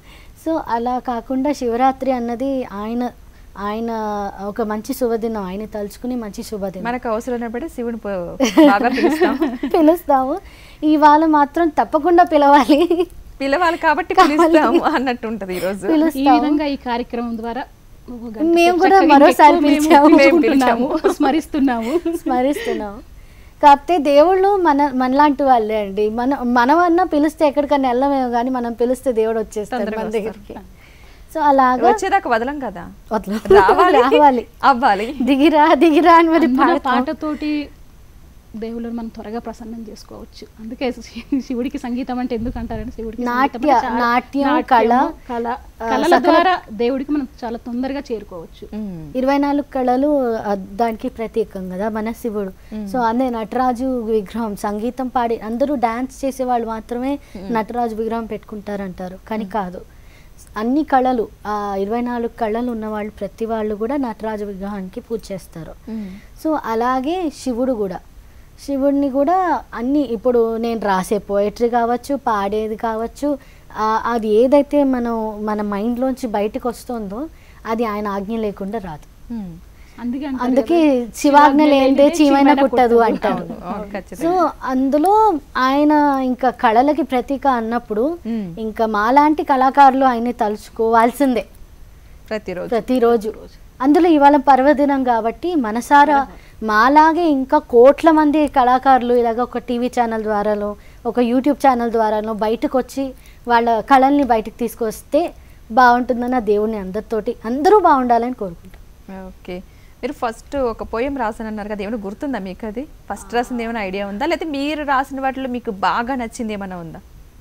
సో అలా కాకుండా శివరాత్రి అన్నది ఆయన ఆయన ఒక మంచి శుభదినం ఆయన తలుచుకుని మంచి శుభదినం మనకు అవసరం ఉన్నప్పుడే శివుని పో- బాగా పిలుస్తాం పిలుస్తాము ఇవాళ మాత్రం తప్పకుండా పిలవాలి పిలవాలి కాబట్టి పిలుస్తాము అన్నట్టు ఉంటది ఈ రోజు ఈ పిలుస్తాము విధంగా ఈ కార్యక్రమం ద్వారా ఒక గంట మేము సేపు కూడా చక్కగా మరోసారి ఇంకెక్కువ మేము పిలిచాము. మేము పిలుచుకుంటున్నాము, స్మరిస్తున్నాము స్మరిస్తున్నాం కాకపోతే దేవుళ్ళు మన మనలాంటి వాళ్ళే అండి మన మనమన్నా పిలిస్తే ఎక్కడికన్నా వెళ్ళమేమో కానీ మనం పిలిస్తే దేవుడు వచ్చేస్తాడు తొందరగా మన వస్తారు. దగ్గరికి సో అలాగా వచ్చేదాకా వదలం కదా వదలం. రావాలి రావాలి అవ్వాలి దిగిరా దిగిరా అని మరి అందులో పాడతాం. పాటతోటి దేవుళ్ళని మనం త్వరగా ప్రసన్నం చేసుకోవచ్చు అందుకే శి- శివుడికి సంగీతం అంటే ఎందుకు అంటారంటే శివుడికి సంగీతం నాట్య- అంటే చాలా- నాట్యం, నాట్యము, కళ, కళ ఆ, కళల సకల- ద్వారా దేవుడికి మనం చాలా తొందరగా చేరుకోవచ్చు ఉమ్. ఇరవై నాలుగు కళలు ఆ, దానికి ప్రత్యేకం కదా మన శివుడు సో అదే నటరాజు విగ్రహం సంగీతం పాడి అందరూ డాన్స్ చేసే వాళ్ళు మాత్రమే నటరాజు విగ్రహం పెట్టుకుంటారంటారు కానీ కాదు అన్ని కళలు ఆ ఇరవై నాలుగు కళలు ఉన్న వాళ్ళు ప్రతి వాళ్ళు కూడా నటరాజు విగ్రహానికి పూజ చేస్తారు ఉమ్. సో అలాగే శివుడు కూడా శివుడిని కూడా అన్ని ఇప్పుడు నేను రాసే పోయట్రీ కావచ్చు పాడేది కావచ్చు ఆ, అది ఏదైతే మనం మన మైండ్లోంచి బయటకు వస్తుందో అది ఆయన ఆజ్ఞ లేకుండా రాదు ఉమ్. అందుకే అంటారు అందుకే కదా, శివాజ్ఞ లేనిదే చీమైనా చీమైనా పుట్టదు పుట్టదు అంటారు అవును, అవును, ఖచ్చితంగా. సో అందులో ఆయన ఇంకా కళలకి ప్రతీక అన్నప్పుడు మ్మ్. ఇంకా మాలాంటి కళాకారులు ఆయన్ని తలుచుకోవాల్సిందే ప్రతిరోజు ప్రతిరోజు అందులో ఇవాళ పర్వదినం కాబట్టి మనసారా మాలాగే ఇంకా కోట్ల మంది కళాకారులు ఇలాగ ఒక టీవీ ఛానల్ ద్వారానో ఒక యూట్యూబ్ ఛానల్ ద్వారానో బయటకు వచ్చి వాళ్ళ కళల్ని బయటకు తీసుకొస్తే బాగుంటుందని ఆ దేవుని అందరితోటి అందరూ బాగుండాలని కోరుకుంటాం ఓకే మీరు ఫస్ట్ ఒక పోయం రాసానన్నారు కదా ఏమైనా గుర్తుందా మీకు అది ఫస్ట్ రాసింది ఏమైనా ఐడియా ఉందా లేకపోతే మీరు రాసిన వాటిలో మీకు బాగా నచ్చింది ఏమైనా ఉందా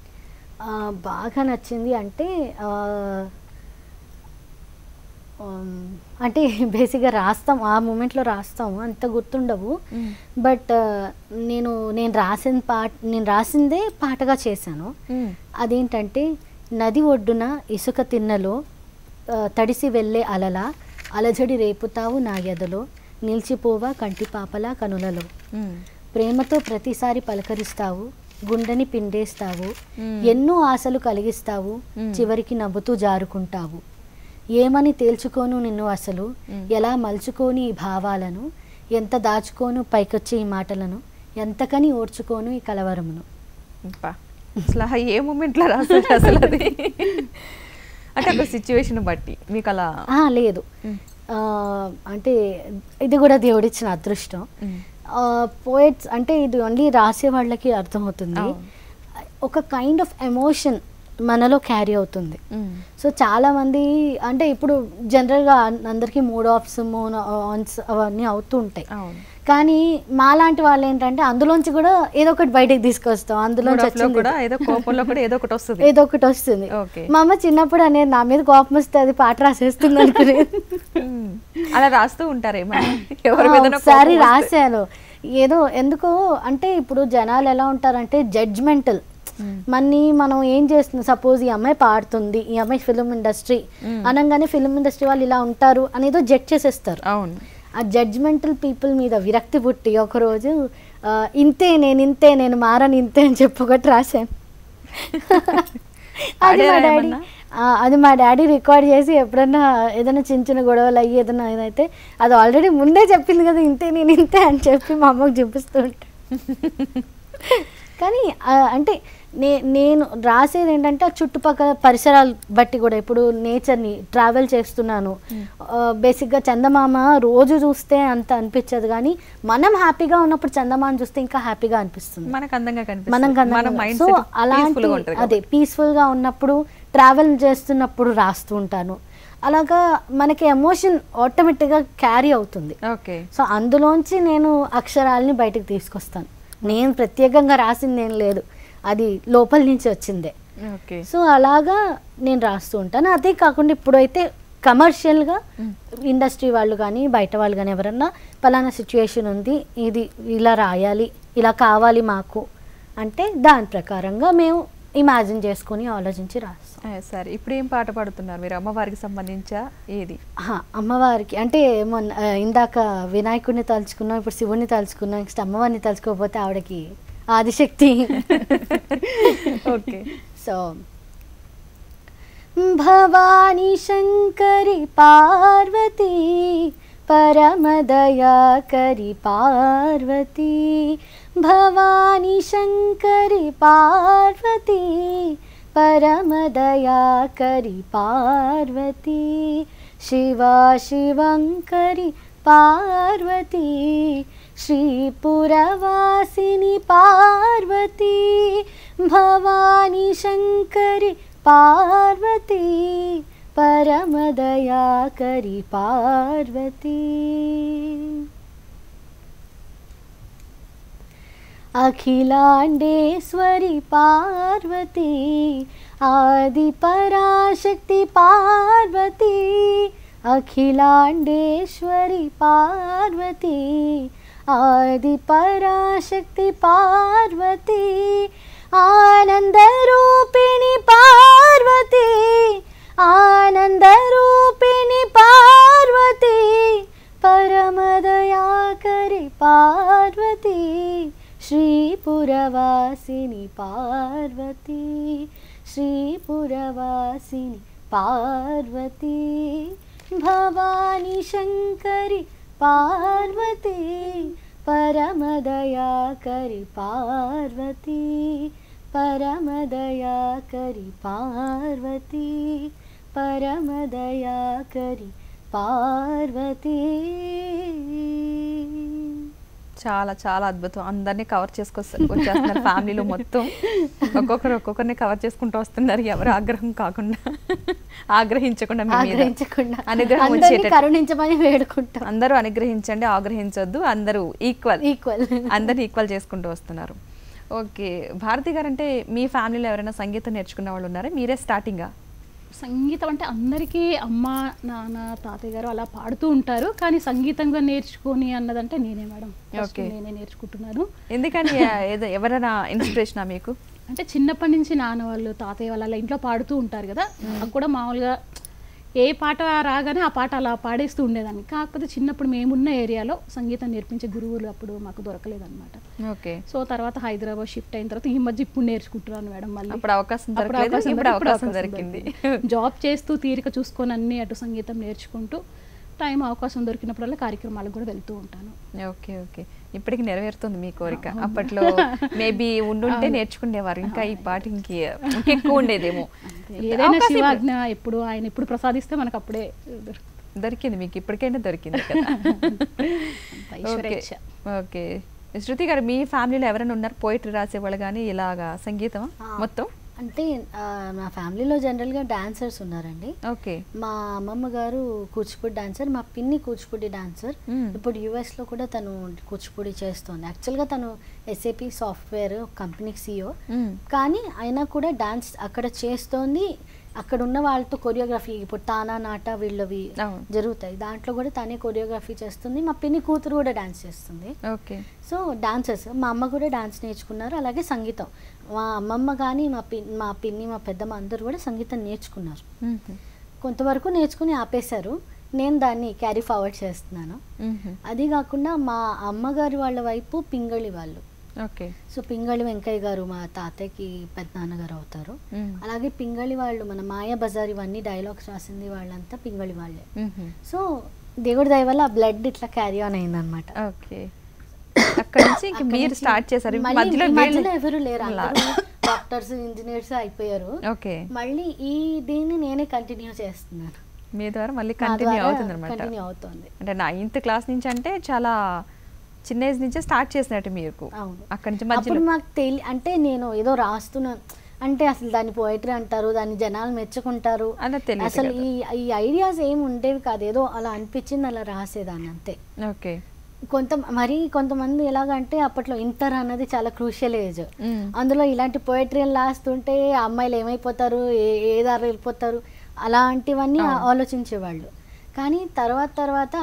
ఆ, బాగా నచ్చింది అంటే ఆ, ఉమ్, అంటే బేసిక్గా రాస్తాం ఆ మూమెంట్లో రాస్తాము అంత గుర్తుండవు మ్మ్. బట్ నేను నేను రాసిన పాట నేను రాసిందే పాటగా చేశాను ఉమ్. అదేంటంటే నది ఒడ్డున ఇసుక తిన్నలో ఆ, తడిసి వెళ్ళే అలల అలజడి రేపుతావు నా ఎదలో నిలిచిపోవా కంటి పాపలా కనులలో ఉమ్. ప్రేమతో ప్రతిసారి పలకరిస్తావు గుండెని పిండేస్తావు మ్మ్. ఎన్నో ఆశలు కలిగిస్తావు మ్మ్. చివరికి నవ్వుతూ జారుకుంటావు ఏమని తేల్చుకోను నిన్ను అసలు మ్మ్. ఎలా మలుచుకోని ఈ భావాలను ఎంత దాచుకోను పైకొచ్చే ఈ మాటలను ఎంతకని ఓర్చుకోను ఈ కలవరమును అబ్బా. అసలు ఆ ఏ మూమెంట్ లో రాశారు అసలు అది అంటే ఒక సిచ్యువేషన్ బట్టి మీకు అలా ఆ, లేదు మ్మ్. ఆ, అంటే ఇది కూడా దేవుడిచ్చిన అదృష్టం మ్మ్. పోయిట్స్ అంటే ఇది ఓన్లీ రాసే వాళ్ళకి అర్థమవుతుంది అవును. ఒక కైండ్ ఆఫ్ ఎమోషన్ మనలో క్యారీ అవుతుంది మ్మ్. సో చాలా మంది అంటే ఇప్పుడు జనరల్గా అందరికీ మూడ్ ఆఫ్స్ మూన్ ఆన్స్ అవన్నీ అవుతూ ఉంటాయి అవును కానీ మాలాంటి వాళ్ళు ఏంటంటే అందులోంచి కూడా ఏదో ఒకటి బయటకు తీసుకొస్తాం అందులోంచి Mood off లో వచ్చింది కూడా ఏదో కోపంలో కూడా ఏదో ఒకటి వస్తుంది ఏదో ఒకటి వస్తుంది Okay. మా అమ్మ చిన్నప్పుడు అనేది నా మీద కోపం వస్తే అది పాట రాసేస్తుంది అనుకునేది మ్మ్. అలా రాస్తూ ఉంటారేమో ఎవరి మీద ఒకసారి రాశాను ఏదో ఎందుకో అంటే ఇప్పుడు జనాలు ఎలా ఉంటారంటే జడ్జ్మెంటల్ మన్ని మనం ఏం చేస్తున్నాం సపోజ్ ఈ అమ్మాయి పాడుతుంది ఈ అమ్మాయి ఫిలిం ఇండస్ట్రీ అనగానే ఫిలిం ఇండస్ట్రీ వాళ్ళు ఇలా ఉంటారు అనేదో జడ్జ్ చేసేస్తారు అవును ఆ జడ్జ్మెంటల్ పీపుల్ మీద విరక్తి పుట్టి ఒకరోజు ఆ, ఇంతే నేను ఇంతే నేను మారని ఇంతే అని చెప్పి ఒకటి రాశాను అది మా పాడారా డాడీ ఏమన్నా? ఆ, అది మా డాడీ రికార్డ్ చేసి ఎప్పుడన్నా ఏదైనా చిన్న చిన్న గొడవలు అయ్యి ఏదైనా ఏదైతే అది ఆల్రెడీ ముందే చెప్పింది కదా ఇంతే నేను ఇంతే అని చెప్పి మా అమ్మకు చూపిస్తూ ఉంటా కానీ ఆ, అంటే నే నేను రాసేది ఏంటంటే ఆ చుట్టుపక్కల పరిసరాలు బట్టి కూడా ఇప్పుడు నేచర్ని ట్రావెల్ చేస్తున్నాను బేసిక్గా చందమామ రోజు చూస్తే అంత అనిపించదు కానీ మనం హ్యాపీగా ఉన్నప్పుడు చందమామ చూస్తే ఇంకా హ్యాపీగా అనిపిస్తుంది మనకు అందంగా కనిపిస్తుంది మనం మన మైండ్ సో సెట్ అలాంటి పీస్ఫుల్ గా ఉంటుంది అదే పీస్ఫుల్ గా ఉన్నప్పుడు ట్రావెల్ చేస్తున్నప్పుడు రాస్తూ ఉంటాను అలాగా మనకి ఎమోషన్ ఆటోమేటిక్గా క్యారీ అవుతుంది ఓకే సో అందులోంచి నేను అక్షరాలని బయటకు తీసుకొస్తాను నేను ప్రత్యేకంగా రాసింది ఏం లేదు అది లోపల నుంచి వచ్చిందే ఓకే సో అలాగా నేను రాస్తూ ఉంటాను అదే కాకుండా ఇప్పుడైతే కమర్షియల్గా ఇండస్ట్రీ వాళ్ళు కానీ బయట వాళ్ళు కానీ ఎవరన్నా పలానా సిచ్యుయేషన్ ఉంది ఇది ఇలా రాయాలి ఇలా కావాలి మాకు అంటే దాని ప్రకారంగా మేము ఇమాజిన్ చేసుకొని ఆలోచించి రాస్తాం ఆ, సరే ఇప్పుడు ఏం పాట పాడుతున్నారు మీరు అమ్మవారికి సంబంధించా ఏది ఆహా, అమ్మవారికి అంటే మొన్న ఆ, ఇందాక వినాయకుడిని తలుచుకున్నాం ఇప్పుడు శివుడిని తలుచుకున్నాం నెక్స్ట్ అమ్మవారిని తలుచుకోకపోతే ఆవిడకి ఆదిశక్తి ఓకే సో భవానీ శంకరి పార్వతీ పరమదయాకరి పార్వతీ భవానీ శంకరి పార్వతీ పరమదయాకరి పార్వతీ శివా శివంకరి పార్వతీ శ్రీపురవాసిని పార్వతీ భవానీ శంకరి పార్వతీ పరమదయాకరి పార్వతీ అఖిలాండేశ్వరి పార్వతీ ఆది పరాశక్తి పార్వతీ అఖిలాండేశ్వరి పార్వతీ ఆది పరాశక్తి పార్వతీ ఆనందరూపిణి పార్వతీ ఆనందరూపిణి పార్వతీ పరమదయాకరి పార్వతీ శ్రీపురవాసిని పార్వతీ శ్రీపురవాసిని పార్వతీ భవానీ శంకరి పార్వతీ పరమదయాకరి పార్వతీ పరమదయాకరి పార్వతీ పరమదయాకరి పార్వతీ చాలా చాలా అద్భుతం అందరినీ కవర్ చేసుకొస్తా వచ్చేస్తున్నారు ఫ్యామిలీలో మొత్తం ఒక్కొక్కరు ఒక్కొక్కరిని కవర్ చేసుకుంటూ వస్తున్నారు ఎవరు ఆగ్రహం కాకుండా ఆగ్రహించకుండా మీ మీద. ఆగ్రహించకుండా అనుగ్రహం అందరినీ వచ్చేటట్టు కరుణించమని వేడుకుంటాం అందరూ అనుగ్రహించండి ఆగ్రహించొద్దు అందరూ ఈక్వల్ ఈక్వల్ అందరిని ఈక్వల్ చేసుకుంటూ వస్తున్నారు ఓకే భారతి గారు అంటే మీ ఫ్యామిలీలో ఎవరైనా సంగీతం నేర్చుకున్న వాళ్ళు ఉన్నారా మీరే స్టార్టింగా సంగీతం అంటే అందరికీ అమ్మ నాన్న తాతయ్య గారు అలా పాడుతూ ఉంటారు కానీ సంగీతంగా నేర్చుకొని అన్నదంటే నేనే మేడం First Okay. నేనే నేర్చుకుంటున్నాను ఎందుకని ఏదో ఎవరైనా ఇన్స్పిరేషనా మీకు అంటే చిన్నప్పటి నుంచి నాన్న వాళ్ళు తాతయ్య వాళ్ళు అలా ఇంట్లో పాడుతూ ఉంటారు కదా నాకు కూడా మామూలుగా ఏ పాట రాగానే ఆ పాట అలా పాడేస్తూ ఉండేదాన్ని కాకపోతే చిన్నప్పుడు మేమున్న ఏరియాలో సంగీతం నేర్పించే గురువులు అప్పుడు మాకు దొరకలేదన్నమాట ఓకే సో తర్వాత హైదరాబాద్ షిఫ్ట్ అయిన తర్వాత ఈ మధ్య ఇప్పుడు నేర్చుకుంటున్నాను మేడం మళ్ళీ అప్పుడు అవకాశం అప్పుడు దొరకలేదు అవకాశం ఇప్పుడు దొరికి- అవకాశం దొరికింది దొరికింది. జాబ్ చేస్తూ తీరిక చూసుకొని అన్ని అటు సంగీతం నేర్చుకుంటూ టైం అవకాశం దొరికినప్పుడల్లా కార్యక్రమాలకు కూడా వెళ్తూ ఉంటాను ఓకే ఓకే ఇప్పటికి నెరవేరుతుంది మీ కోరిక అప్పట్లో మేబీ ఉండుంటే నేర్చుకునేవారు ఇంకా ఈ పాట ఇంక ఇంకెక్కువ ఉండేదేమో ఏదైనా అవకాశం శివాజ్ఞ ఎప్పుడు ఆయన ఎప్పుడు ప్రసాదిస్తే మనకు అప్పుడే దొరుకుతుంది. దొరికింది మీకు ఇప్పటికైనా దొరికింది కదా అంత ఈశ్వరేచ్ఛ. ఓకే శృతి గారు మీ ఫ్యామిలీలో ఎవరైనా ఉన్నారు పోయిటరీ రాసేవాళ్ళు కానీ ఇలాగా సంగీతం మొత్తం అంటే ఆ, మా ఫ్యామిలీలో జనరల్గా డాన్సర్స్ ఉన్నారండి ఓకే మా అమ్మమ్మ గారు కూచిపూడి డాన్సర్ మా పిన్ని కూచిపూడి డాన్సర్ మ్మ్. ఇప్పుడు యుఎస్లో కూడా తను కూచిపూడి చేస్తుంది యాక్చువల్గా తను ఎస్ఏపి సాఫ్ట్వేర్ కంపెనీకి సిఇఓ మ్మ్. కానీ అయినా కూడా డాన్స్ అక్కడ చేస్తోంది అక్కడ ఉన్న వాళ్ళతో కొరియోగ్రఫీ ఇప్పుడు తానా నాట వీళ్ళవి అవును. జరుగుతాయి దాంట్లో కూడా తనే కొరియోగ్రఫీ చేస్తుంది మా పిన్ని కూతురు కూడా డాన్స్ చేస్తుంది ఓకే సో డాన్సర్స్ మా అమ్మ కూడా డాన్స్ నేర్చుకున్నారు అలాగే సంగీతం మా అమ్మమ్మ కానీ మా పిన్ మా పిన్ని మా పెద్దమ్మ అందరూ కూడా సంగీతం నేర్చుకున్నారు మ్మ్. కొంతవరకు నేర్చుకుని ఆపేశారు నేను దాన్ని క్యారీ ఫార్వర్డ్ చేస్తున్నాను మ్మ్. అది కాకుండా మా అమ్మగారి వాళ్ళ వైపు పింగళి వాళ్ళు ఓకే సో పింగళి వెంకయ్య గారు మా తాతయ్యకి పెద్దనాన్నగారు అవుతారు మ్మ్. అలాగే పింగళి వాళ్ళు మన మాయ బజార్ ఇవన్నీ డైలాగ్స్ రాసింది వాళ్ళంతా పింగళి వాళ్ళే మ్మ్. సో దేవుడి దయ వల్ల ఆ బ్లడ్ ఇట్లా క్యారీ ఆన్ అయిందనమాట ఓకే అక్కడ నుంచి ఇంక అక్కడి మీరు నుంచి స్టార్ట్ చేశారు మళ్ళీ మధ్యలో ఈ మధ్యలో వీళ్ళు- ఎవరు లేరు అలా. డాక్టర్స్ ఇంజనీర్స్ అయిపోయారు ఓకే మళ్ళీ ఈ దీన్ని నేనే కంటిన్యూ చేస్తున్నాను మీ ద్వారా మళ్ళీ కంటిన్యూ అవుతుంది అనమాట కంటిన్యూ అవుతుంది అంటే నైన్త్ క్లాస్ నుంచి అంటే చాలా చిన్న ఏజ్ నుంచే స్టార్ట్ చేసినట్టు మీకు అవును అక్కడి నుంచి అప్పుడు మధ్యలో మాకు తెలి అంటే నేను ఏదో రాస్తున్నాను అంటే అసలు దాన్ని పోయిటరీ అంటారు దాన్ని జనాలు మెచ్చుకుంటారు అలా తెలియదు అసలు కదా. ఈ ఈ ఐడియాస్ ఏమి ఉండేవి కాదు ఏదో అలా అనిపించింది అలా రాసేదాన్ని అంతే ఓకే కొంత మరి కొంతమంది ఎలాగంటే అప్పట్లో ఇంటర్ అన్నది చాలా క్రూషియల్ ఏజ్ మ్మ్. అందులో ఇలాంటి పోయిటరీలు రాస్తుంటే ఆ అమ్మాయిలు ఏమైపోతారు ఏ ఏ దారి వెళ్ళిపోతారు అలాంటివన్నీ అవును. ఆలోచించేవాళ్ళు కానీ తర్వాత తర్వాత అంటే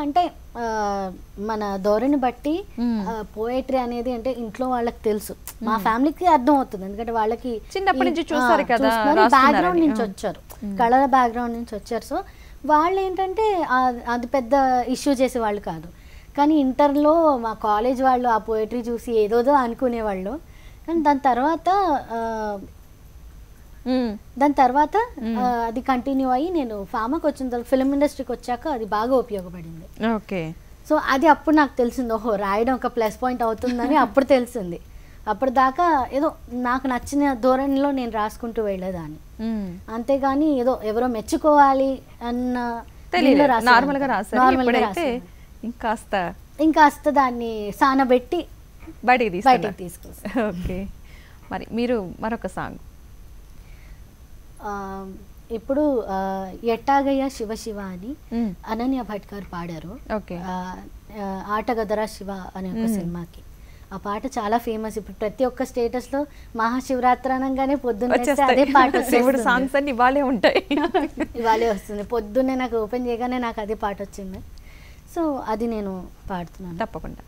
ఆ, మన ధోరణి బట్టి మ్మ్. పోయట్రీ అనేది అంటే ఇంట్లో వాళ్ళకి తెలుసు మా ఫ్యామిలీకి అర్థం అవుతుంది ఎందుకంటే వాళ్ళకి చిన్నప్పటి నుంచి చూస్తారు కదా, బ్యాక్గ్రౌండ్ రాస్తున్నారని. నుంచి ఆ. వచ్చారు కళల బ్యాక్గ్రౌండ్ నుంచి వచ్చారు సో వాళ్ళు ఏంటంటే ఆ- అది పెద్ద ఇష్యూ చేసేవాళ్ళు కాదు కానీ ఇంటర్లో మా కాలేజ్ వాళ్ళు ఆ పోయిటరీ చూసి ఏదోదో అనుకునేవాళ్ళు కానీ దాని తర్వాత ఆ, మ్మ్. దాని తర్వాత ఆ, అది కంటిన్యూ అయ్యి నేను ఫామాకి వచ్చిన తర్వాత ఫిల్మ్ ఇండస్ట్రీకి వచ్చాక అది బాగా ఉపయోగపడింది ఓకే సో అది అప్పుడు నాకు తెలిసింది ఓహో రాయడం ఒక ప్లస్ పాయింట్ అవుతుందని అప్పుడు తెలిసింది అప్పుడు దాకా ఏదో నాకు నచ్చిన ధోరణిలో నేను రాసుకుంటూ వెళ్ళేదాన్ని మ్మ్. అంతేగాని ఏదో ఎవరో మెచ్చుకోవాలి అన్న తెలియలేదు దీనిలో రాసేదాన్ని. నార్మల్ గా రాశారు Normal గా ఇప్పుడైతే రాసేదాన్ని. ఇంకాస్త ఇంకాస్త దాన్ని సానబెట్టి బయటికి బయటికి తీసుకున్నారు తీసుకొస్తాను ఓకే మరి మీరు మరొక సాంగ్ ఆ, ఇప్పుడు ఆ, ఎట్టాగయ్య శివ శివ అని మ్మ్. అనన్య భట్ గారు పాడారు ఓకే ఆ, ఆ, ఆటగదరా శివ అనే ఒక మ్మ్. సినిమాకి ఆ పాట చాలా ఫేమస్ ఇప్పుడు ప్రతి ఒక్క స్టేటస్ లో మహాశివరాత్రి అనగానే పొద్దున్న లేస్తే వచ్చేస్తాయి అదే పాట ఇప్పుడు వచ్చేస్తుంది. సాంగ్స్ అన్ని ఇవాళే ఉంటాయి ఇవాళే వస్తుంది పొద్దున్నే నాకు ఓపెన్ చేయగానే నాకు అదే పాట వచ్చింది సో అది నేను పాడుతున్నాను తప్పకుండా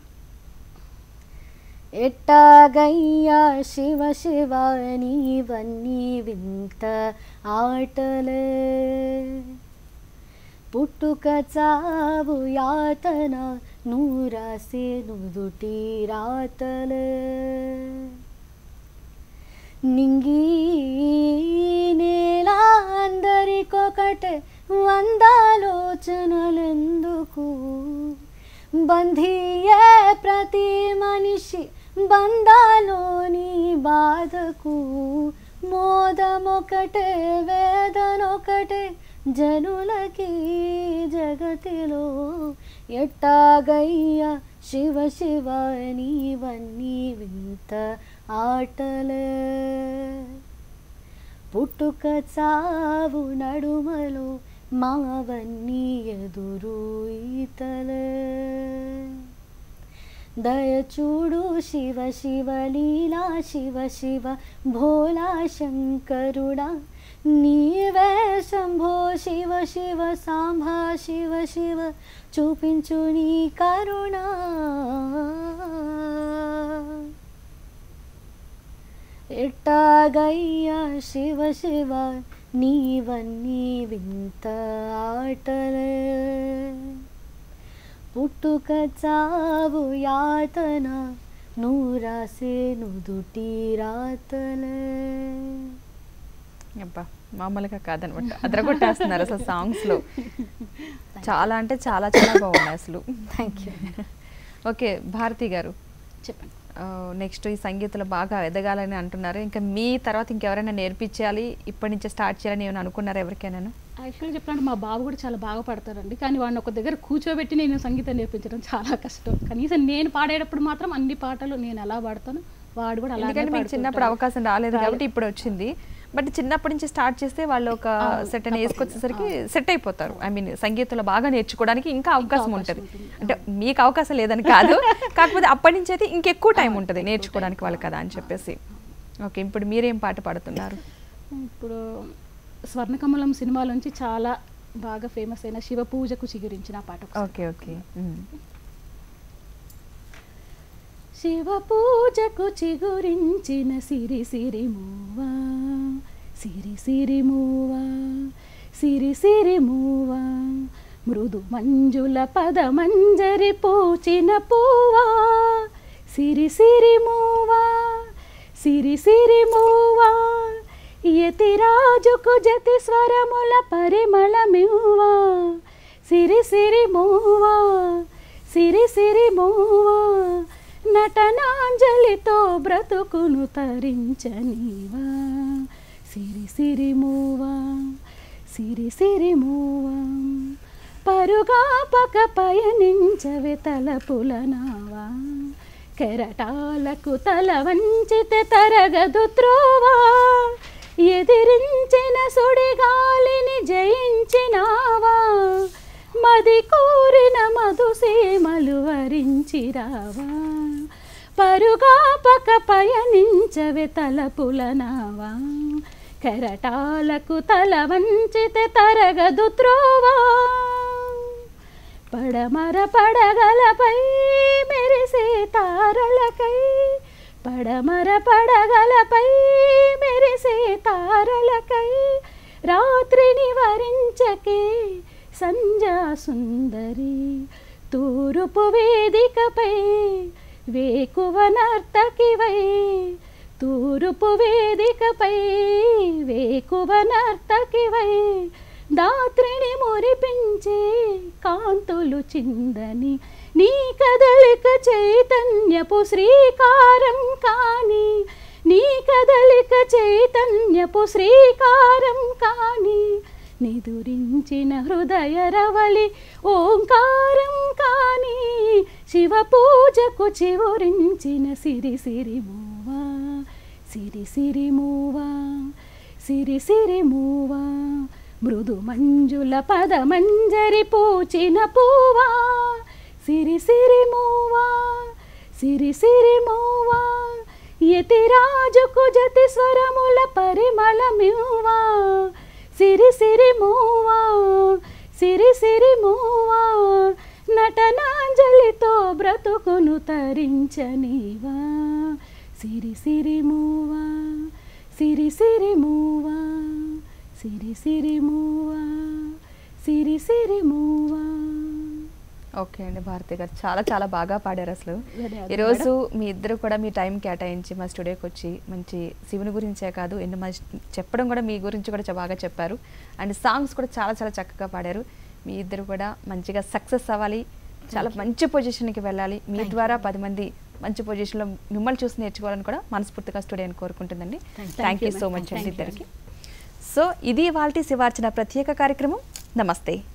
ఎట్టాగయ్యా శివ శివ నీవన్నీ వింత ఆటలే పుట్టుక చావు యాతన నూరాసే నుదుటి రాతలే నింగి నేల అందరికొకటే వందాలోచనలెందుకు బంధీయే ప్రతి మనిషి బంధాలోని బాధకు మోదమొకటే వేదనొకటే జనులకి జగతిలో ఎట్టాగయ్యా శివ శివ నీవన్నీ వింత ఆటలే పుట్టుక చావు నడుమలో మావన్నీ ఎదురు ఈతలే దయచూడు శివ శివ లీలా శివ శివ భోలా శంకరుడా నీవే శంభో శివ శివ సాంబా శివ శివ చూపించు నీ కరుణ ఎట్టాగయ్యా శివ శివ నీవన్నీ వింత ఆటలే పుట్టుక చావు యాతన నూరాసే నుదుటి రాతలే అబ్బా మామూలుగా కాదనమాట అదరగొట్టేస్తున్నారు అసలు సాంగ్స్ లో చాలా అంటే చాలా చాలా బాగున్నాయి అసలు థ్యాంక్ యూ ఓకే భారతి గారు చెప్పండి నెక్స్ట్ ఈ సంగీతంలో బాగా ఎదగాలని అంటున్నారు ఇంకా మీ తర్వాత ఇంకెవరైనా నేర్పించాలి ఇప్పటి నుంచే స్టార్ట్ చేయాలని ఏమైనా అనుకున్నారా ఎవరికైనా యాక్చువల్గా చెప్పాలంటే మా బాబు కూడా చాలా బాగా పాడతారండి కానీ వాడిని ఒక దగ్గర కూర్చోబెట్టి నేను సంగీతం నేర్పించడం చాలా కష్టం కనీసం నేను పాడేటప్పుడు మాత్రం అన్ని పాటలు నేను ఎలా పాడతాను వాడు కూడా అలాగే ఎందుకంటే మీకు చిన్నప్పుడు పాడుకుంటాడు. అవకాశం రాలేదు రాలేదు. కాబట్టి ఇప్పుడు వచ్చింది బట్ చిన్నప్పటి నుంచి స్టార్ట్ చేస్తే వాళ్ళు ఒక అవును, సెట్ అని తప్పకుండా. వేసుకొచ్చేసరికి సెట్ అయిపోతారు ఐ మీన్ సంగీతంలో బాగా నేర్చుకోవడానికి ఇంకా అవకాశం అవకాశం ఉంటుంది ఉంటుంది. అంటే మీకు అవకాశం లేదని కాదు కాకపోతే అప్పటి నుంచి అయితే ఇంకెక్కువ టైం ఉంటుంది నేర్చుకోవడానికి వాళ్ళు కదా అని చెప్పేసి ఓకే ఇప్పుడు మీరేం పాట పాడుతున్నారు ఇప్పుడు స్వర్ణకమలం సినిమాలోంచి చాలా బాగా ఫేమస్ అయిన శివ పూజకు చిగురించిన పాట ఒకసారి. ఓకే ఓకే ఉమ్. శివ పూజకు చిగురించిన సిరి సిరి మూవా సిరి సిరి మూవా సిరి సిరి మూవా మృదు మంజుల పద మంజరి పూచిన పూవా సిరి సిరి మూవా సిరి సిరి మూవా యతిరాజుకు జతి స్వరముల పరిమళమివ్వా సిరి సిరి మూవా సిరి సిరి మూవా నటనాంజలితో బ్రతుకును తరించనివా సిరి సిరి మూవా సిరి సిరి మూవా పరుగాపక పయనించవే తలపులనావా కెరటాలకు తల వంచితే తరగదు త్రోవా ఎదిరించిన సుడిగాలిని జయించినావా మది కోరిన మధుసీమలు వరించిరావా పరుగాపక పయనించవే తలపులనావా కెరటాలకు తల వంచితే తరగదు త్రోవా పడమర పడగలపై మెరిసే తారలకై పడమర పడగలపై మెరిసే తారలకై రాత్రిని వరించకే సంజా సుందరి తూరుపు వేదికపై వేకువ నర్తకివై తూరుపు వేదికపై వేకువ నర్తకివై దాత్రిని మురిపించే కాంతులు చిందని నీ కదలిక చైతన్యపు శ్రీకారం కాని నీ కదలిక చైతన్యపు శ్రీకారం కాని నిదురించిన హృదయ రవలి ఓంకారం కాని శివ పూజకు చివురించిన సిరి సిరి మూవా సిరి సిరి మూవా సిరి సిరి మూవా మృదు మంజుల పద మంజరి పూచిన పూవా సిరి సిరి మూవా సిరి సిరి మూవా యతి రాజుకు జతి స్వరముల పరిమళమివ్వా సిరి సిరి మూవా సిరి సిరి మూవా నటనాంజలితో బ్రతుకును తరించనివా సిరి సిరి మూవా సిరి సిరి మూవా సిరి సిరి మూవా సిరి సిరి మూవా ఓకే అండి భారతి గారు చాలా చాలా బాగా పాడారు అసలు ధన్యవాదాలు ఈరోజు మీ ఇద్దరు కూడా మీ టైం కేటాయించి మా స్టూడియోకి వచ్చి మంచి శివుని గురించే కాదు ఎన్నో మంచి చెప్పడం కూడా మీ గురించి కూడా చాలా బాగా చెప్పారు అండ్ సాంగ్స్ కూడా చాలా చాలా చక్కగా పాడారు మీ ఇద్దరు కూడా మంచిగా సక్సెస్ అవ్వాలి చాలా మంచి పొజిషన్కి వెళ్ళాలి మీ Thank you. ద్వారా పది మంది మంచి పొజిషన్లో మిమ్మల్ని చూసి నేర్చుకోవాలని కూడా మనస్ఫూర్తిగా స్టూడియోని కోరుకుంటుందండి Thank you. Thank you Thank you, so ma'am. Much అండి Thank you. ఇద్దరికి సో ఇది వాళ్ళ శివార్చన ప్రత్యేక కార్యక్రమం నమస్తే